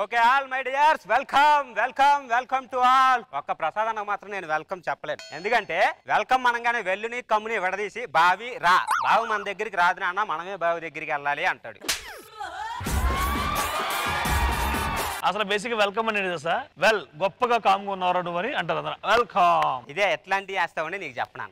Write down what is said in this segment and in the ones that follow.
Okay all my dears welcome welcome welcome to all ఒక్క ప్రసాదానికి మాత్రం నేను వెల్కమ్ చెప్పలేను ఎందుకంటే వెల్కమ్ అనగానే వెల్లుని కమ్ముని విడదీసి బావి రా బావి మన దగ్గరికి రాదు నాన్న మనమే బావి దగ్గరికి వెళ్ళాలి అంటాడు అసలు బేసిక్ వెల్కమ్ అనేది తెలుసా వెల్ గొప్పగా కామ్గా ఉన్నారు నువ్వు అని అంటారు అందరూ వెల్కమ్ ఇదే ఎట్లాంటి వేస్తామని నీకు చెప్పనన్న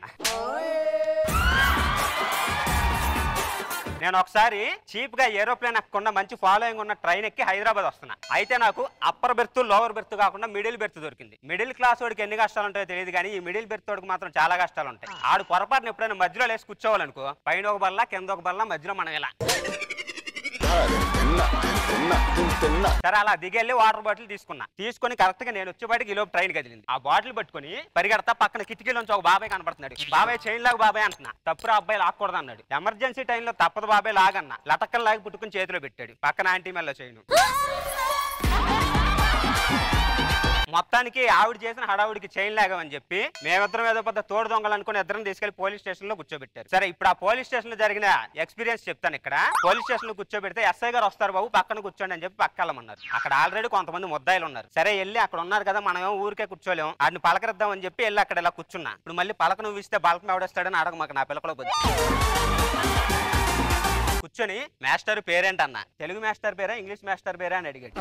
నేను ఒకసారి చీప్ గా ఏరోప్లేన్ ఎక్కకుండా మంచి ఫాలోయింగ్ ఉన్న ట్రైన్ ఎక్కి హైదరాబాద్ వస్తున్నా అయితే నాకు అప్పర్ బెర్త్ లోవర్ బెర్త్ కాకుండా మిడిల్ బెర్త్ దొరికింది మిడిల్ క్లాస్ వాడికి ఎన్ని కష్టాలు ఉంటాయో తెలియదు కానీ ఈ మిడిల్ బెర్త్ వాడికి మాత్రం చాలా కష్టాలు ఉంటాయి ఆడు పొరపాటున ఎప్పుడైనా మధ్యలో లేసి కూర్చోవాలనుకో పైన ఒక బల్ల కింద ఒక బల్ల మధ్యలో మనం ఇలా సరే అలా దిగెళ్ళి వాటర్ బాటిల్ తీసుకున్నా తీసుకొని కరెక్ట్ గా నేను వచ్చేపాటికి ఈ లోపు ట్రైన్ కదిలింది ఆ బాటిల్ పట్టుకొని పరిగెడతా పక్కన కిటికీలోంచి ఒక బాబాయ్ కనపడుతున్నాడు బాబాయ్ చైన్ లాగా బాబాయ్ అంటున్నా తప్పురా అబ్బాయి లాక్కూడదు అన్నాడు ఎమర్జెన్సీ టైంలో తప్పదు బాబాయ్ లాగన్నా లటక్కలు లాగి పుట్టుకుని చేతిలో పెట్టాడు పక్కన ఆంటీ మెల్ల చైన్ మొత్తానికి ఆవిడ చేసిన హడావుడికి చైన్ లాగమని చెప్పి మేమిద్దరం ఏదో పెద్ద తోడు దొంగలు అనుకుని ఇద్దరం తీసుకెళ్లి పోలీస్ స్టేషన్ లో కూర్చోబెట్టారు సరే ఇప్పుడు ఆ పోలీస్ స్టేషన్ లో జరిగిన ఎక్స్పీరియన్స్ చెప్తాను ఇక్కడ పోలీస్ స్టేషన్ లో కూర్చోబెడితే ఎస్ఐ గారు వస్తారు బాబు పక్కన కూర్చోండి అని చెప్పి పక్క వెళ్ళమన్నారు అక్కడ ఆల్రెడీ కొంతమంది ముద్దాయిలు ఉన్నారు సరే వెళ్ళి అక్కడ ఉన్నారు కదా మనం ఏమో ఊరికే కూర్చోలేం వాడిని పలకరిద్దాం అని చెప్పి వెళ్ళి అక్కడ ఇలా కూర్చున్నా ఇప్పుడు మళ్ళీ పలక నువ్వు ఇస్తే బలకం ఎవడేస్తాడని అడగ మాకు నా పిల్లకలో బుద్ధి కూర్చొని మాస్టర్ పేరేంటన్నా తెలుగు మాస్టర్ పేరా ఇంగ్లీష్ మాస్టర్ పేరా అని అడిగాడు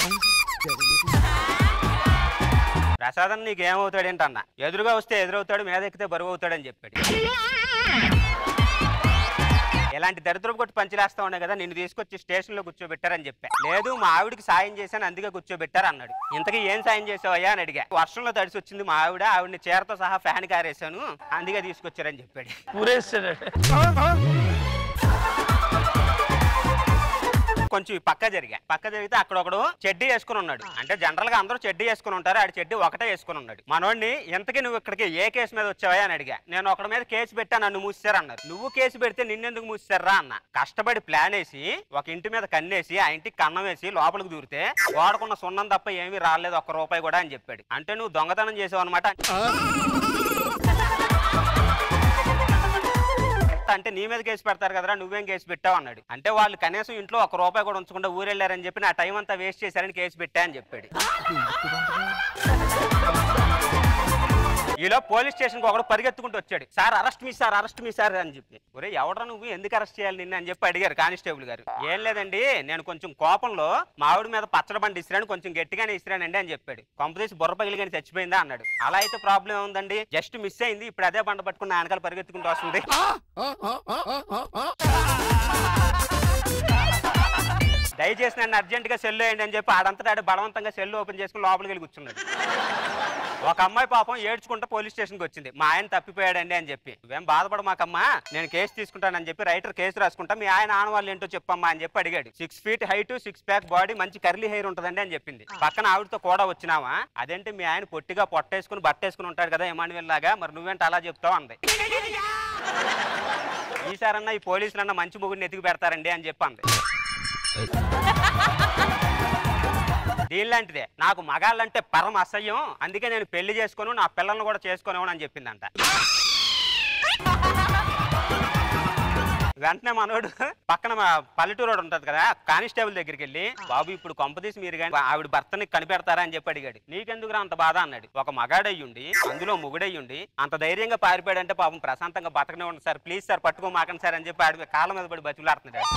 ప్రసాదం నీకు ఏమవుతాడు ఏంటన్న ఎదురుగా వస్తే ఎదురవుతాడు మీద ఎక్కితే బరువు అవుతాడు అని చెప్పాడు ఇలాంటి దరిద్రపు కొట్టి పంచిలేస్తా ఉన్నాయి కదా నిన్ను తీసుకొచ్చి స్టేషన్ లో కూర్చోబెట్టారని చెప్పా లేదు మా ఆవిడకి సాయం చేశాను అందుకే కూర్చోబెట్టారు అన్నాడు ఇంతకీ ఏం సాయం చేసావయ్యా అని అడిగా వర్షంలో తడిసి వచ్చింది మా ఆవిడ ఆవిడని చీరతో సహా ఫ్యాన్ కారేశాను అందుకే తీసుకొచ్చారని చెప్పాడు ఊరేస్తాడు కొంచెం ఈ పక్క జరిగా పక్క జరిగితే అక్కడ ఒకడు చెడ్డీ వేసుకుని ఉన్నాడు అంటే జనరల్ గా అందరూ చెడ్డీ వేసుకుని ఉంటారు ఆడి చెడ్డీ ఒకటే వేసుకుని ఉన్నాడు మనోడిని ఎంతకి నువ్వు ఇక్కడికి ఏ కేసు మీద వచ్చావా అని అడిగా నేను ఒకడి మీద కేసు పెట్టా నన్ను మూసారు అన్నారు నువ్వు కేసు పెడితే నిన్నెందుకు మూసారా అన్న కష్టపడి ప్లాన్ వేసి ఒక ఇంటి మీద కన్నేసి ఆ ఇంటికి కన్నం వేసి లోపలికి దూరితే వాడుకున్న సున్నం తప్ప ఏమీ రాలేదు ఒక్క రూపాయి కూడా అని చెప్పాడు అంటే నువ్వు దొంగతనం చేసావు అనమాట అంటే నీ మీద కేసు పెడతారు కదరా నువ్వేం కేసు పెట్టావు అన్నాడు అంటే వాళ్ళు కనీసం ఇంట్లో ఒక రూపాయి కూడా ఉంచకుండా ఊరెళ్ళారని చెప్పి నా టైం అంతా వేస్ట్ చేశారని కేసు పెట్టా అని చెప్పాడు ఈలో పోలీస్ స్టేషన్ కి ఒకడు పరిగెత్తుకుంటూ వచ్చాడు sir arrest me sir arrest me sir అని చెప్పి ఒరే ఎవడరా నువ్వు ఎందుకు అరెస్ట్ చేయాలి నిన్ను అని చెప్పి అడిగారు కానిస్టేబుల్ గారు ఏం లేదండి నేను కొంచెం కోపంలో మా ఆవిడ మీద పచ్చడి బండి ఇసిరాను కొంచెం గట్టిగానే ఇసిరానండి అని చెప్పాడు కొంపదీసి బుర్ర పగిలి కానీ చచ్చిపోయిందా అన్నాడు అలా అయితే ప్రాబ్లం ఉందండి జస్ట్ మిస్ అయింది ఇప్పుడు అదే బండ పట్టుకుని నా వెనకాల పరిగెత్తుకుంటూ వస్తుంది దయచేసి నన్ను అర్జెంట్ గా సెల్ వేయండి అని చెప్పి ఆడంతటా ఆడు బలవంతంగా సెల్ ఓపెన్ చేసుకుని లోపలికి వెళ్ళి కూర్చున్నాడు ఒక అమ్మాయి పాపం ఏడ్చుకుంటూ పోలీస్ స్టేషన్కి వచ్చింది మా ఆయన తప్పిపోయాడండి అని చెప్పి నువ్వేం బాధపడ మాకమ్మా నేను కేసు తీసుకుంటానని చెప్పి రైటర్ కేసు రాసుకుంటా మీ ఆయన ఆనవాళ్ళు ఏంటో చెప్పమ్మా అని చెప్పి అడిగాడు six feet height six pack body మంచి కర్లీ హెయిర్ ఉంటుందండి అని చెప్పింది పక్కన ఆవిడతో కూడా వచ్చినావా అదేంటి మీ ఆయన పొట్టిగా పొట్టేసుకుని బట్టేసుకుని ఉంటాడు కదా ఎమానువెల్ లాగా మరి నువ్వేంటి అలా చెప్తావు అంది ఈసారన్నా ఈ పోలీసులన్నా మంచి ముగ్గురిని ఎతికి పెడతారండి అని చెప్పి అంది దీనిలాంటిదే నాకు మగాళ్ళంటే పరమ అసహ్యం అందుకే నేను పెళ్లి చేసుకోను నా పిల్లల్ని కూడా చేసుకోను అని చెప్పిందంట వెంటనే మనోడు పక్కన మా పల్లెటూరు వాడు ఉంటది కదా కానిస్టేబుల్ దగ్గరికి వెళ్ళి బాబు ఇప్పుడు కొంపదీసి మీరు కానీ ఆవిడ భర్తని కనిపెడతారా అని చెప్పి అడిగాడు నీకెందుకురా అంత బాధ అన్నాడు ఒక మగాడయ్యుండి అందులో మొగుడయ్యుండి అంత ధైర్యంగా పారిపోయాడంటే పాపం ప్రశాంతంగా బతకనే ఉంది సార్ ప్లీజ్ సార్ పట్టుకోమాకండి సార్ అని చెప్పి ఆడి కాళ్ళ మీద పడి బతులాడుతున్నాడు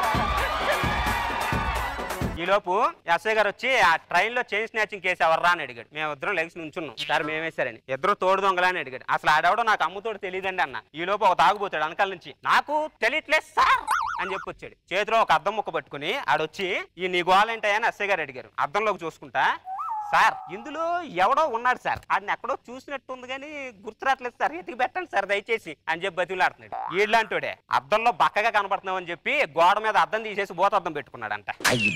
ఈలోపు ఎస్ఐ గారు వచ్చి ఆ ట్రైన్ లో చైన్ స్నాచింగ్ కేసు ఎవర్రా అని అడిగాడు మేము ఇద్దరం లెగ్స్ నుంచున్నాం సార్ మేమేసారని ఇద్దరు తోడు దొంగలా అని అడిగాడు అసలు ఆడెవడో నాకు అమ్ముతోడు తెలియదండి అన్న ఈ లోపు ఒక తాగుపోతాడు వెనకాల నుంచి నాకు తెలియట్లేదు సార్ అని చెప్పి వచ్చాడు చేతిలో ఒక అద్దం ముక్క పట్టుకుని ఆడొచ్చి ఈ నీ గోలేంటాయని ఎస్ఐ గారు అడిగారు అద్దంలోకి చూసుకుంటా సార్ ఇందులో ఎవడో ఉన్నాడు సార్ ఆడిని ఎక్కడో చూసినట్టుంది కానీ గుర్తురాట్లేదు సార్ ఎతికి పెట్టండి సార్ దయచేసి అని చెప్పి బతిలాడుతున్నాడు ఈళ్ళంటోడే అద్దంలో బక్కగా కనపడుతున్నావు అని చెప్పి గోడ మీద అద్దం తీసేసి బోత అద్దం పెట్టుకున్నాడంట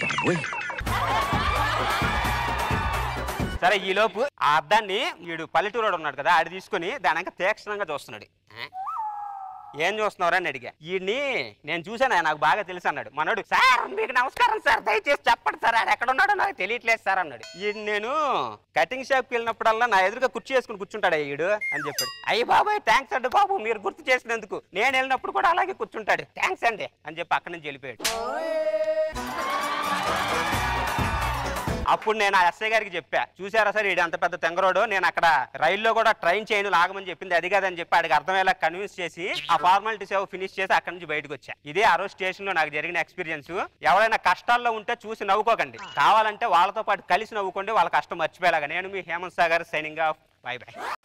సరే ఈ లోపు ఆ అద్దాన్ని వీడు పల్లెటూరు ఉన్నాడు కదా ఆడు తీసుకొని దాని ఇంకా తీక్షణంగా చూస్తున్నాడు ఆ? ఏం చూస్తున్నావు అని అడిగా వీడిని నేను చూసాను నాకు బాగా తెలుసు అన్నాడు మనోడు సార్ మీకు నమస్కారం సార్ దయచేసి చెప్పండి సార్ ఆడు ఎక్కడ ఉన్నాడో నాకు తెలియట్లేదు సార్ అన్నాడు ఈయన నేను కటింగ్ షాప్కి వెళ్ళినప్పుడల్లా నా ఎదురుగా కుర్చీ వేసుకుని కూర్చుంటాడు ఈడు అని చెప్పాడు అయ్యి బాబాయ్ థ్యాంక్స్ అండి బాబు మీరు గుర్తు చేసినందుకు నేను వెళ్ళినప్పుడు కూడా అలాగే కూర్చుంటాడు థ్యాంక్స్ అండి అని చెప్పి అక్కడి నుంచి వెళ్ళిపోయాడు అప్పుడు నేను ఆ ఎస్ఐ గారికి చెప్పా చూసారా సార్ ఇది అంత పెద్ద తెంగరోడు నేను అక్కడ రైల్లో కూడా ట్రైన్ చేయను లాగమని చెప్పింది అది కాదని చెప్పి ఆడికి అర్థమయ్యేలా కన్విన్స్ చేసి ఆ ఫార్మాలిటీస్ ఏవో ఫినిష్ చేసి అక్కడి నుంచి బయటకు వచ్చా ఇదే ఆ రోజు స్టేషన్ లో నాకు జరిగిన ఎక్స్పీరియన్స్ ఎవరైనా కష్టాల్లో ఉంటే చూసి నవ్వుకోకండి కావాలంటే వాళ్ళతో పాటు కలిసి నవ్వుకోండి వాళ్ళ కష్టం మర్చిపోయేలాగా నేను మీ Hemant Sagar signing off bye by